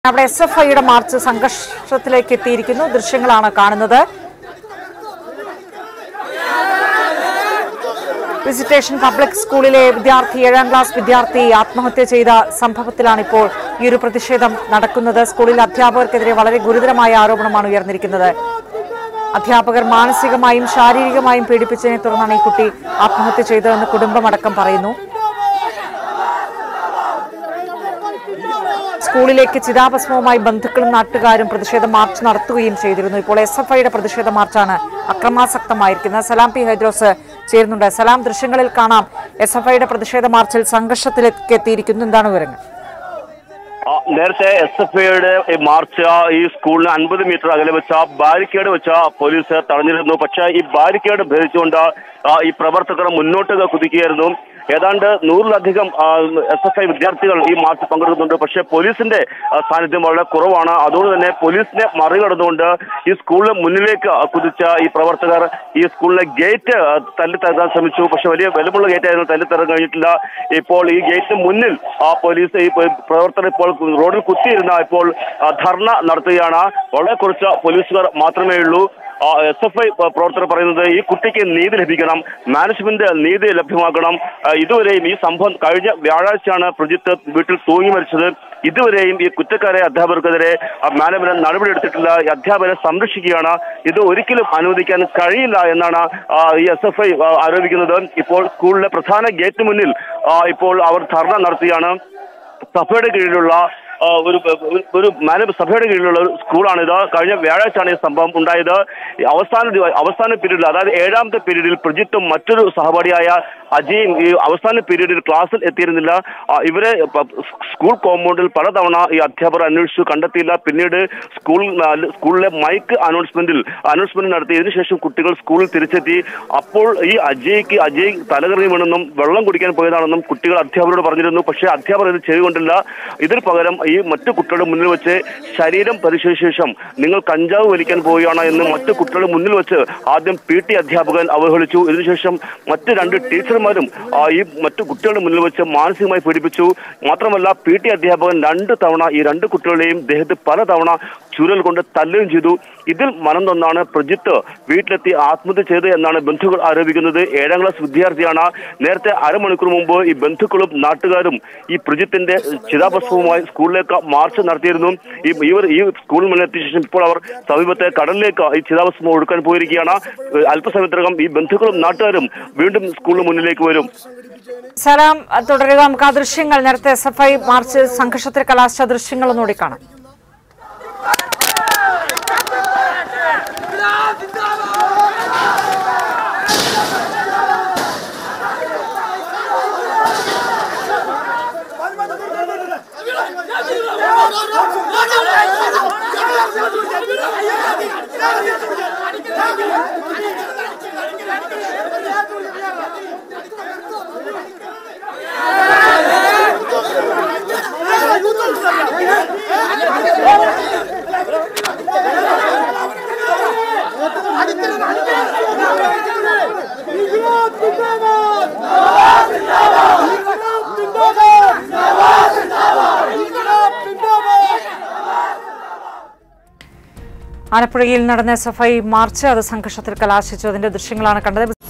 അവിടെ എസ് എഫ് ഐയുടെ മാർച്ച് സംഘർഷത്തിലേക്ക് എത്തിയിരിക്കുന്നു ദൃശ്യങ്ങളാണ് കാണുന്നത് വിസിറ്റേഷൻ പബ്ലിക് സ്കൂളിലെ വിദ്യാർത്ഥി ഏഴാം ക്ലാസ് വിദ്യാർത്ഥി ആത്മഹത്യ ചെയ്ത സംഭവത്തിലാണ് ഇപ്പോൾ ഈ ഒരു പ്രതിഷേധം നടക്കുന്നത് സ്കൂളിലെ അധ്യാപകർക്കെതിരെ വളരെ ഗുരുതരമായ ആരോപണമാണ് ഉയർന്നിരിക്കുന്നത് അധ്യാപകർ മാനസികമായും ശാരീരികമായും പീഡിപ്പിച്ചതിനെ തുടർന്നാണ് ഈ കുട്ടി ആത്മഹത്യ ചെയ്തതെന്ന് കുടുംബമടക്കം പറയുന്നു സ്കൂളിലേക്ക് ചിതാഭസ്മവുമായി ബന്ധുക്കളും നാട്ടുകാരും പ്രതിഷേധ മാർച്ച് നടത്തുകയും ചെയ്തിരുന്നു ഇപ്പോൾ എസ് എഫ് ഐയുടെ പ്രതിഷേധ മാർച്ചാണ് അക്രമാസക്തമായിരിക്കുന്നത് സലാം പി ഹൈദ്രോസ് ചേരുന്നുണ്ട് സലാം ദൃശ്യങ്ങളിൽ കാണാം എസ് എഫ് ഐയുടെ പ്രതിഷേധ മാർച്ചിൽ സംഘർഷത്തിലേക്ക് എത്തിയിരിക്കുന്നു എന്താണ് വിവരങ്ങൾ ആ, നേരത്തെ എസ് എഫ് ഐയുടെ ഈ മാർച്ച് ഈ സ്കൂളിന് അൻപത് മീറ്റർ അകലെ വെച്ച ബാരിക്കേഡ് വെച്ച പോലീസ് തടഞ്ഞിരുന്നു പക്ഷേ ഈ ബാരിക്കേഡ് ഭേദിച്ചുകൊണ്ട് ആ, ഈ പ്രവർത്തകർ മുന്നോട്ട് കുതിക്കുകയായിരുന്നു ഏതാണ്ട് നൂറിലധികം എസ് എഫ് ഐ വിദ്യാർത്ഥികൾ ഈ മാർച്ച് പങ്കെടുക്കുന്നുണ്ട് പക്ഷേ പോലീസിന്റെ ആ, സാന്നിധ്യം വളരെ കുറവാണ് അതുകൊണ്ട് തന്നെ പോലീസിനെ മറികടന്നുകൊണ്ട് ഈ സ്കൂളിന് മുന്നിലേക്ക് ആ, കുതിച്ച ഈ പ്രവർത്തകർ ഈ സ്കൂളിലെ ഗേറ്റ് ആ, തല്ലിത്തകർക്കാൻ ശ്രമിച്ചു പക്ഷെ വലിയ ബലമുള്ള ഗേറ്റ് ആയിരുന്നു തല്ലിത്തകർക്കാൻ കഴിഞ്ഞിട്ടില്ല ഇപ്പോൾ ഈ ഗേറ്റിന് മുന്നിൽ ആ പോലീസ് ഈ പ- പ്രവർത്തകർ ഇപ്പോൾ റോഡിൽ കുത്തിയിരുന്ന ഇപ്പോൾ ആ, ധർണ നടത്തുകയാണ് വളരെ കുറച്ച് പോലീസുകാർ മാത്രമേ ഉള്ളൂ എസ് എഫ് ഐ പ്രവർത്തകർ പറയുന്നത് ഈ കുട്ടിക്ക് നീതി ലഭിക്കണം മാനേജ്മെന്റ് നീതി ലഭ്യമാക്കണം ആ, ഇതുവരെയും ഈ സംഭവം കഴിഞ്ഞ വ്യാഴാഴ്ചയാണ് പ്രജിത്ത് വീട്ടിൽ തൂങ്ങി മരിച്ചത് ഇതുവരെയും ഈ കുറ്റക്കാരെ അധ്യാപകർക്കെതിരെ ആ, മാനേജ്മെന്റ് നടപടിയെടുത്തിട്ടില്ല ഈ അധ്യാപകരെ സംരക്ഷിക്കുകയാണ് ഇത് ഒരിക്കലും അനുവദിക്കാൻ കഴിയില്ല എന്നാണ് ആ, ഈ എസ് എഫ് ഐ ആരോപിക്കുന്നത് ഇപ്പോൾ സ്കൂളിലെ പ്രധാന ഗേറ്റ് മുന്നിൽ ആ, ഇപ്പോൾ അവർ ധർണ നടത്തിയാണ് സഭയുടെ കീഴിലുള്ള ആ, ഒരു ഒരു- ഒരു മാന സഭയുടെ കീഴിലുള്ള ഒരു സ്കൂളാണിത് കഴിഞ്ഞ വ്യാഴാഴ്ചയാണ് ഈ സംഭവം ഉണ്ടായത് ഈ അവസാന ദിവ- അവസാന പീരീഡിൽ അതായത് ഏഴാമത്തെ പീരീഡിൽ പ്രജിത്തും മറ്റൊരു സഹപാഠിയായ അജയും ഈ അവസാന പീരീഡിൽ ക്ലാസ്സിൽ എത്തിയിരുന്നില്ല ആ, ഇവരെ പ- സ്കൂൾ കോമ്പൗണ്ടിൽ പലതവണ ഈ അധ്യാപകർ അന്വേഷിച്ചു കണ്ടെത്തിയില്ല പിന്നീട് സ്കൂൾ ആ, സ്കൂളിലെ മൈക്ക് അനൗൺസ്മെന്റിൽ അനൗൺസ്മെന്റ് നടത്തി ഇതിനുശേഷം കുട്ടികൾ സ്കൂളിൽ തിരിച്ചെത്തി അപ്പോൾ ഈ അജയ്ക്ക് അജയ് തലകറി വീണെന്നും വെള്ളം കുടിക്കാൻ പോയതാണെന്നും കുട്ടികൾ അധ്യാപകരോട് പറഞ്ഞിരുന്നു പക്ഷേ അധ്യാപകർ ഇത് ചെയ്തുകൊണ്ടില്ല ഇതിന് പകരം ഈ മറ്റു കുട്ടികളുടെ മുന്നിൽ വെച്ച് ശരീരം പരിശോധിച്ച ശേഷം നിങ്ങൾ കഞ്ചാവ് വലിക്കാൻ പോവുകയാണ് എന്ന് മറ്റു കുട്ടികളുടെ മുന്നിൽ വെച്ച് ആദ്യം പി ടി അധ്യാപകൻ അവഹേളിച്ചു ഇതിനുശേഷം മറ്റ് രണ്ട് ടീച്ചർമാരും ആ, ഈ മറ്റു കുട്ടികളുടെ മുന്നിൽ വെച്ച് മാനസികമായി പീഡിപ്പിച്ചു മാത്രമല്ല പി ടി അധ്യാപകൻ രണ്ട് തവണ ഈ രണ്ട് കുട്ടികളെയും ദേഹത്ത് പലതവണ ചുരൽ കൊണ്ട് തല്ലുകയും ചെയ്തു ഇതിൽ മനം നന്നാണ് പ്രജിത്ത് വീട്ടിലെത്തി ആത്മഹത്യ ചെയ്ത് എന്നാണ് ബന്ധുക്കൾ ആരോപിക്കുന്നത് ഏഴാം ക്ലാസ് വിദ്യാർത്ഥിയാണ് നേരത്തെ അരമണിക്കൂർ മുമ്പ് ഈ ബന്ധുക്കളും നാട്ടുകാരും ഈ പ്രജിത്തിന്റെ ചിതാഭസ്മവുമായി സ്കൂളിലേക്ക് മാർച്ച് നടത്തിയിരുന്നു ഈ ഇവർ ഈ സ്കൂളിൽ മുന്നിലെത്തിയ ശേഷം ഇപ്പോൾ അവർ സമീപത്തെ കടലിലേക്ക് ഈ ചിതാഭസ്മം ഒഴുക്കാൻ പോയിരിക്കുകയാണ് ഏഹ് അല്പസമയത്തിനകം ഈ ബന്ധുക്കളും നാട്ടുകാരും വീണ്ടും സ്കൂളിന് മുന്നിലേക്ക് വരും സലാം തുടരുക നമുക്ക് ആ ദൃശ്യങ്ങൾ നേരത്തെ എസ് എഫ് ഐ മാർച്ച് സംഘർഷത്തിൽ കലാശിച്ച ദൃശ്യങ്ങൾ ഒന്നുകൂടി കാണാം ആലപ്പുഴയിൽ നടന്ന എസ് എഫ് ഐ മാർച്ച് അത് സംഘർഷത്തിൽ കലാശിച്ചു അതിന്റെ ദൃശ്യങ്ങളാണ് കണ്ടത്